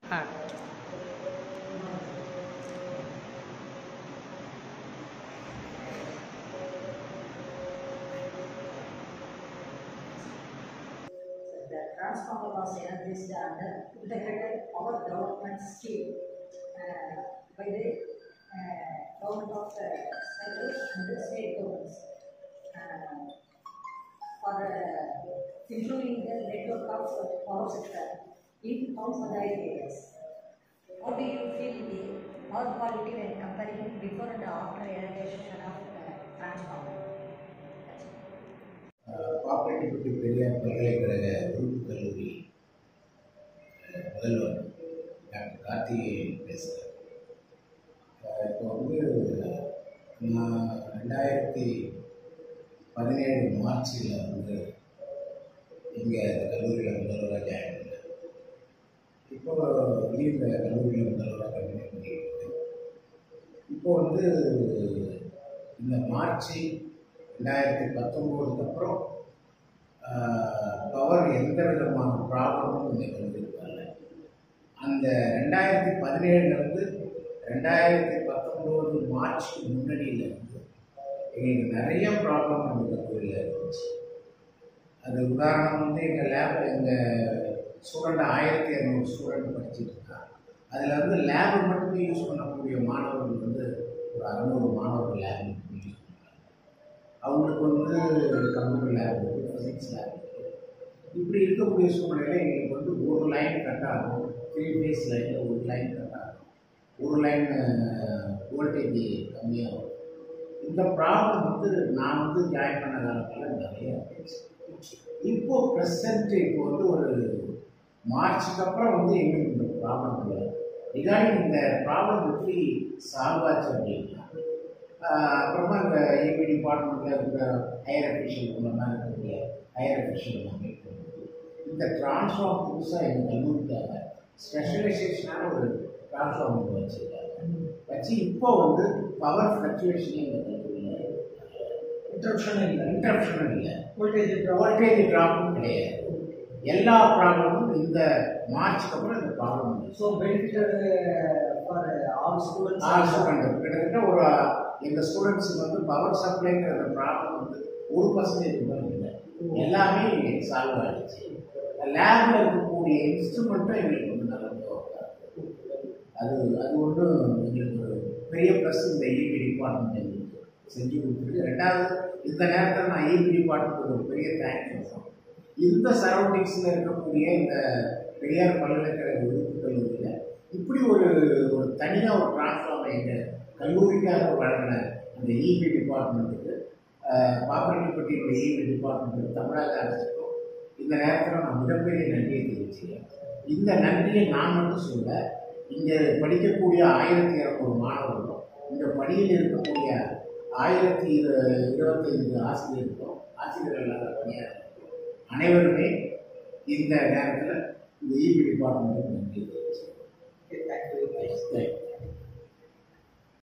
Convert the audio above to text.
Ah The transformer was energized under integrated power development scheme uh, by the uh, government of the central and the state governments. Uh, for uh, improving the network of power sector in town panchayat areas. How do you feel the power quality when comparing before and after energization of uh, transformer? That's it. பாப்பரெட்டிப்பட்டி Periyar பல்கலைக்கழக உறுப்பு கல்லூரி அஹ், முதல்வர் doctor Karthikeyan பேசுகிறேன் இப்போ வந்து நான் ரெண்டாயிரத்தி பதினேழு மார்ச்சில் வந்து இங்கே இந்த கல்லூரியில் முதல்வராக ஜாயின் பண்ணேன் இப்போ இனி இந்த கல்லூரியில் முதல்வராக கண்டினியூ பண்ணிட்டு இருக்கேன் இப்போ வந்து இந்த மார்ச் ரெண்டாயிரத்தி பத்தொம்போதுக்கு அப்புறம் பவர் எந்த விதமான ப்ராப்ளமும் இந்த கல்லூரிக்கு வரல அந்த ரெண்டாயிரத்தி பதினேழுலேருந்து ரெண்டாயிரத்தி பத்தொம்போது மார்ச் முன்னணியிலேருந்து எங்களுக்கு நிறைய ப்ராப்ளம் அந்த கல்லூரியில் இருந்துச்சு அது உதாரணம் வந்து எங்கள் லேப் எங்கள் ஸ்டூடெண்ட் ஆயிரத்தி இரநூறு ஸ்டூடெண்ட் படிச்சுட்டு இருக்காங்க அதில் வந்து லேபு மட்டுமே யூஸ் பண்ணக்கூடிய மாணவர்கள் வந்து ஒரு அறநூறு மாணவர்கள் லேப் மட்டுமே யூஸ் பண்ணுறாங்க அவங்களுக்கு வந்து கம்ப்யூட்டர் லேப் இருக்குது ஃபிசிக்ஸ் லேப் இருக்குது இப்படி இருக்கக்கூடிய சூழ்நிலையில் எங்களுக்கு வந்து ஒரு லைன் கட் ஆகும் த்ரீ ஃபேஸ் லைனில் ஒரு லைன் கட் ஆகும் ஒரு லைன் வோல்டேஜ் கம்மியாக வரும் இந்த ப்ராப்ளம் வந்து நான் வந்து ஜாயின் பண்ண காலத்தில் நிறைய இருந்துச்சு இப்போ ப்ரெசன்ட் இப்போ வந்து ஒரு மார்ச்சுக்கு அப்புறம் வந்து எங்களுக்கு இந்த ப்ராப்ளம் இல்லை ரிகார்டிங் இந்த ப்ராப்ளம் எப்படி சால்வ் ஆச்சு அப்படின்னா ஆஹ் அப்புறமா இந்த ஏபி டிபார்ட்மெண்ட்டில் இருக்கிற ஹையர் அஃபிஷியல் மூலமாக இருக்கக்கூடிய ஹையர் அஃபிஷியல் நான் மீட் பண்ணுறது இந்த டிரான்ஸ்ஃபார்ம் புதுசாக எங்கள் கல்லூரிக்காக ஸ்பெஷலைசேஷனான ஒரு டிரான்ஸ்ஃபார்மர் வச்சுருக்காங்க வச்சு இப்போ வந்து பவர் ஃப்ளக்சுவேஷனே எங்கள் கல்லூரியில் இன்டரப்ஷன் இல்லை இன்டரப்ஷன் இல்லை வோல்டேஜ் வோல்டேஜ் ட்ராப்பும் கிடையாது எல்லா ப்ராப்ளமும் இந்த மார்ச்சுக்கு அப்புறம் இந்த ப்ராப்ளம் இல்லை So benefited uh, for uh, all students. ஆறு ஸ்டூடெண்ட் கிட்டத்தட்ட ஒரு எங்கள் ஸ்டூடெண்ட்ஸுக்கு வந்து பவர் சப்ளைங்கிற அந்த ப்ராப்ளம் வந்து ஒரு பர்சன்டேஜ் கூட இல்லை எல்லாமே சால்வ் ஆகிடுச்சு லேபில் இருக்கக்கூடிய இன்ஸ்ட்ருமெண்ட்டும் எங்களுக்கு வந்து நல்லா work ஆகுது. அது அது ஒன்றும் எங்களுக்கு ஒரு பெரிய ப்ளஸ் இந்த இபி டிபார்ட்மெண்ட் எங்களுக்கு செஞ்சு கொடுத்துருக்கு ரெண்டாவது இந்த நேரத்தில் நான் இபி டிபார்ட்மெண்ட் ஒரு பெரிய தேங்க்ஸ் சொல்கிறேன் இந்த சரௌண்டிங்ஸில் இருக்கக்கூடிய இந்த பெரியார் பல்கலைக்கழக உறுப்பு கல்லூரியில் இப்படி ஒரு ஒரு தனியாக ஒரு டிரான்ஸ்ஃபார்மர் எங்கள் கல்லூரிக்காக வழங்கின அந்த இபி டிபார்ட்மெண்ட்டுக்கு பாப்பரெட்டிப்பட்டியுடைய இபி டிபார்ட்மெண்ட்டுக்கு தமிழக அரசுக்கும் இந்த நேரத்தில் நான் மிகப்பெரிய நன்றியை தெரிவிச்சுக்கிறேன் இந்த நன்றியை நான் மட்டும் சொல்ல இங்கே படிக்கக்கூடிய ஆயிரத்தி இரநூறு மாணவர்களும் இந்த பணியில் இருக்கக்கூடிய ஆயிரத்தி இரு இருபத்தைந்து ஆசிரியர்களும் ஆசிரியர்கள் இல்லாத பணியாளர்களும் அனைவருமே இந்த நேரத்தில் இந்த இபி டிபார்ட்மெண்ட்டுக்கு நன்றி தெரிவிச்சுக்கிறேன் Okay, thank you. Thank you.